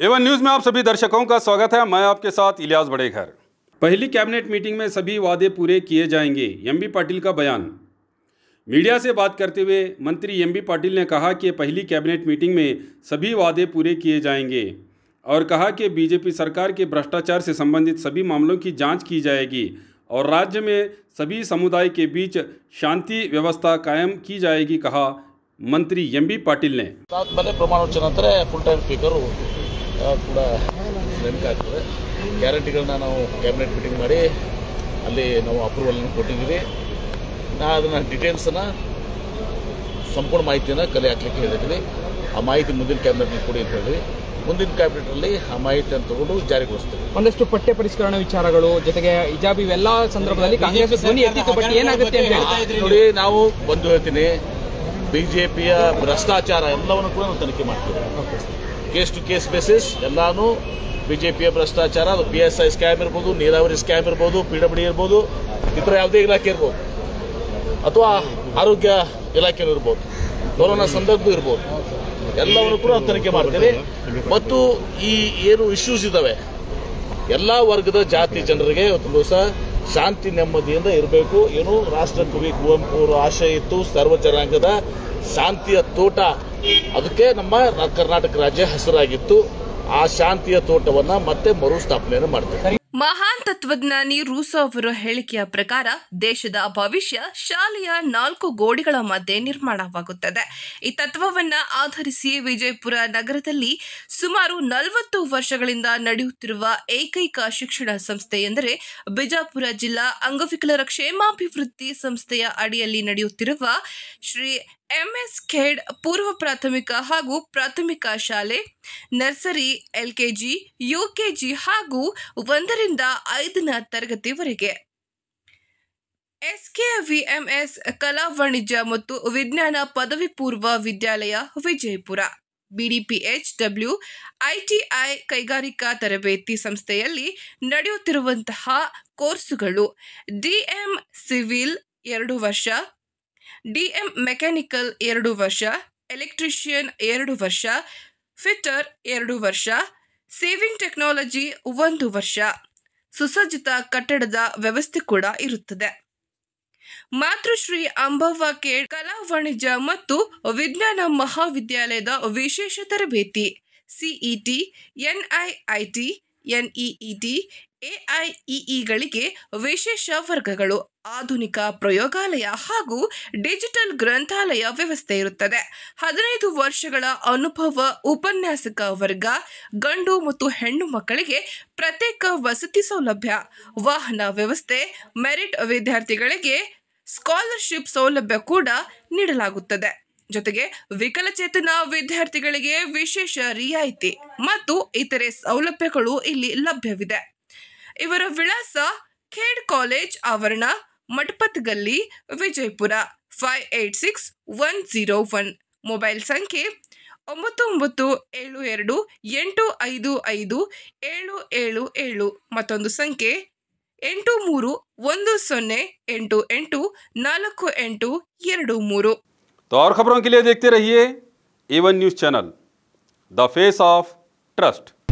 Avon news में आप सभी दर्शकों का स्वागत है मैं आपके साथ इलियास बड़ेघर पहली कैबिनेट मीटिंग में सभी वादे पूरे किए जाएंगे एमबी पाटिल का बयान मीडिया से बात करते हुए मंत्री एमबी पाटिल ने कहा कि पहली कैबिनेट मीटिंग में सभी वादे पूरे किए जाएंगे और कहा कि बीजेपी सरकार के भ्रष्टाचार से संबंधित सभी मामलों की जांच की जाएगी और राज्य में सभी समुदाय के बीच शांति व्यवस्था कायम की जाएगी कहा ಮಂತ್ರಿ ಎಂ ಬಿ ಪಾಟೀಲ್ ನೆ ಅದಾದ್ಮೇಲೆ ಪ್ರಮಾಣ ವಚನ ನಂತರ ಫುಲ್ ಟೈಮ್ ಸ್ಪೀಕರು ಆ, ಕೂಡ ನೇಮಕ ಆಗ್ತದೆ ಗ್ಯಾರಂಟಿಗಳನ್ನ ನಾವು ಕ್ಯಾಬಿನೆಟ್ ಮೀಟಿಂಗ್ ಮಾಡಿ ಅಲ್ಲಿ ನಾವು ಅಪ್ರೂವಲ್ನ ಕೊಟ್ಟಿದ್ದೀವಿ ನಾ ಅದನ್ನು ಡೀಟೇಲ್ಸನ್ನು ಸಂಪೂರ್ಣ ಮಾಹಿತಿಯನ್ನು ಕಲೆ ಹಾಕ್ಲಿಕ್ಕೆ ಹೇಳಿದ್ವಿ ಆ ಮಾಹಿತಿ ಮುಂದಿನ ಕ್ಯಾಬಿನೆಟ್ಗೆ ಕೊಡಿ ಅಂತ ಹೇಳಿದ್ವಿ ಮುಂದಿನ ಕ್ಯಾಬಿನೆಟಲ್ಲಿ ಆ ಮಾಹಿತಿಯನ್ನು ತಗೊಂಡು ಜಾರಿಗೊಳಿಸ್ತೀವಿ ಒಂದಷ್ಟು ಪಠ್ಯ ಪರಿಷ್ಕರಣೆ ವಿಚಾರಗಳು ಜೊತೆಗೆ ಹಿಜಾಬ್ ಇವೆಲ್ಲ ಸಂದರ್ಭದಲ್ಲಿ ಕಾಂಗ್ರೆಸ್ ಧ್ವನಿ ಎತ್ತಿತ್ತು ಬಟ್ ಏನಾಗುತ್ತೆ ಅಂತ ಹೇಳಿ ನೋಡಿ ನಾವು ಒಂದು ಹೇಳ್ತೀನಿ ಬಿ ಜೆ ಪಿಯ ಭ್ರಷ್ಟಾಚಾರ ಎಲ್ಲವನ್ನು ಕೂಡ ನಾವು ತನಿಖೆ ಮಾಡ್ತೀವಿ ಕೇಸ್ ಟು ಕೇಸ್ ಬೇಸಿಸ್ ಎಲ್ಲಾನು ಬಿಜೆಪಿಯ ಭ್ರಷ್ಟಾಚಾರ ಅದು ಪಿ ಎಸ್ ಐ ಸ್ಕ್ಯಾಮ್ ಇರ್ಬೋದು ನೀರಾವರಿ ಸ್ಕ್ಯಾಮ್ ಇರ್ಬೋದು ಪಿ ಡಬ್ಲ್ಯೂ ಡಿ ಇರ್ಬೋದು ಇತರ ಯಾವುದೇ ಇಲಾಖೆ ಇರ್ಬೋದು ಅಥವಾ ಆರೋಗ್ಯ ಇಲಾಖೆ ಇರ್ಬೋದು ಕೊರೋನಾ ಸಂದರ್ಭ ಇರ್ಬೋದು ಎಲ್ಲವನ್ನು ಕೂಡ ನಾವು ತನಿಖೆ ಮಾಡ್ತೀವಿ ಮತ್ತು ಈ ಏನು ಇಶ್ಯೂಸ್ ಇದ್ದಾವೆ ಎಲ್ಲ ವರ್ಗದ ಜಾತಿ ಜನರಿಗೆ ಇವತ್ತು ದಿವಸ ಶಾಂತಿ ನೆಮ್ಮದಿಯಿಂದ ಇರಬೇಕು ಏನು ರಾಷ್ಟ್ರಕವಿ ಕುವೆಂಪು ಅವರ ಆಶಯ ಇತ್ತು ಸರ್ವ ಜನಾಂಗದ ಶಾಂತಿಯ ತೋಟ ಅದಕ್ಕೆ ನಮ್ಮ ರ- ಕರ್ನಾಟಕ ರಾಜ್ಯ ಹೆಸರಾಗಿತ್ತು ಆ ಶಾಂತಿಯ ತೋಟವನ್ನ ಮತ್ತೆ ಮರುಸ್ಥಾಪನೆಯನ್ನು ಮಾಡ್ತೇವೆ ಮಹಾನ್ ತತ್ವಜ್ಞಾನಿ ರೂಸೋ ಅವರ ಹೇಳಿಕೆಯ ಪ್ರಕಾರ ದೇಶದ ಭವಿಷ್ಯ ಶಾಲೆಯ ನಾಲ್ಕು ಗೋಡೆಗಳ ಮಧ್ಯೆ ನಿರ್ಮಾಣವಾಗುತ್ತದೆ ಈ ತತ್ವವನ್ನ ಆಧರಿಸಿ ವಿಜಯಪುರ ನಗರದಲ್ಲಿ ಸುಮಾರು ನಲವತ್ತು ವರ್ಷಗಳಿಂದ ನಡೆಯುತ್ತಿರುವ ಏಕೈಕ ಶಿಕ್ಷಣ ಸಂಸ್ಥೆ ಎಂದರೆ ಬಿಜಾಪುರ ಜಿಲ್ಲಾ ಅಂಗವಿಕಲರ ಕ್ಷೇಮಾಭಿವೃದ್ಧಿ ಸಂಸ್ಥೆಯ ಅಡಿಯಲ್ಲಿ ನಡೆಯುತ್ತಿರುವ ಶ್ರೀ ಎಂಎಸ್ ಖೇಡ್ ಪೂರ್ವ ಪ್ರಾಥಮಿಕ ಹಾಗೂ ಪ್ರಾಥಮಿಕ ಶಾಲೆ ನರ್ಸರಿ ಎಲ್ಕೆಜಿ ಯುಕೆಜಿ ಹಾಗೂ ಒಂದರಿಂದ ಐದನ ತರಗತಿವರೆಗೆ ಎಸ್ಕೆವಿಎಂಎಸ್ ಕಲಾ ವಾಣಿಜ್ಯ ಮತ್ತು ವಿಜ್ಞಾನ ಪದವಿ ಪೂರ್ವ ವಿದ್ಯಾಲಯ ವಿಜಯಪುರ ಬಿಡಿಪಿಎಚ್ ಡಬ್ಲ್ಯೂ ಐಟಿಐ ಕೈಗಾರಿಕಾ ತರಬೇತಿ ಸಂಸ್ಥೆಯಲ್ಲಿ ನಡೆಯುತ್ತಿರುವಂತಹ ಕೋರ್ಸುಗಳು ಡಿಎಂ ಸಿವಿಲ್ ಎರಡು ವರ್ಷ ಡಿಎಂ ಮೆಕ್ಯಾನಿಕಲ್ ಎರಡು ವರ್ಷ ಎಲೆಕ್ಟ್ರಿಷಿಯನ್ ಎರಡು ವರ್ಷ ಫಿಟ್ಟರ್ ಎರಡು ವರ್ಷ ಸೇವಿಂಗ್ ಟೆಕ್ನಾಲಜಿ ಒಂದು ವರ್ಷ ಸುಸಜ್ಜಿತ ಕಟ್ಟಡದ ವ್ಯವಸ್ಥೆ ಕೂಡ ಇರುತ್ತದೆ ಮಾತೃಶ್ರೀ ಅಂಬವ್ವ ಕೇಳ್ ಕಲಾ ವಾಣಿಜ್ಯ ಮತ್ತು ವಿಜ್ಞಾನ ಮಹಾವಿದ್ಯಾಲಯದ ವಿಶೇಷ ತರಬೇತಿ ಸಿಇಟಿ ಎನ್ಐಐಟಿ ಎನ್ಇಇಟಿ ಎಐಇಇಗಳಿಗೆ ವಿಶೇಷ ವರ್ಗಗಳು ಆಧುನಿಕ ಪ್ರಯೋಗಾಲಯ ಹಾಗೂ ಡಿಜಿಟಲ್ ಗ್ರಂಥಾಲಯ ವ್ಯವಸ್ಥೆ ಇರುತ್ತದೆ ಹದಿನೈದು ವರ್ಷಗಳ ಅನುಭವ ಉಪನ್ಯಾಸಕ ವರ್ಗ ಗಂಡು ಮತ್ತು ಹೆಣ್ಣು ಮಕ್ಕಳಿಗೆ ಪ್ರತ್ಯೇಕ ವಸತಿ ಸೌಲಭ್ಯ ವಾಹನ ವ್ಯವಸ್ಥೆ ಮೆರಿಟ್ ವಿದ್ಯಾರ್ಥಿಗಳಿಗೆ ಸ್ಕಾಲರ್ಶಿಪ್ ಸೌಲಭ್ಯ ಕೂಡ ನೀಡಲಾಗುತ್ತದೆ ಜೊತೆಗೆ ವಿಕಲಚೇತನ ವಿದ್ಯಾರ್ಥಿಗಳಿಗೆ ವಿಶೇಷ ರಿಯಾಯಿತಿ ಮತ್ತು ಇತರೆ ಸೌಲಭ್ಯಗಳು ಇಲ್ಲಿ ಲಭ್ಯವಿದೆ ಇವರ ವಿಳಾಸ ಖೇಡ್ ಕಾಲೇಜ್ ಆವರಣ ಮಠಪತ್ ಗಲ್ಲಿ Vijayapura five eight six one zero one mobile ಸಂಖ್ಯೆ ಒಂಬತ್ತು ಒಂಬತ್ತು ಏಳು ಎರಡು ಎಂಟು ಐದು ಐದು ಏಳು ಏಳು ಏಳು ಮತ್ತೊಂದು ಸಂಖ್ಯೆ ಎಂಟು ಮೂರು ಒಂದು ಸೊನ್ನೆ ಎಂಟು ಎಂಟು ನಾಲ್ಕು ಎಂಟು ಎರಡು ಮೂರು तो और खबरों के लिए देखते रहिए A one news channel the face of trust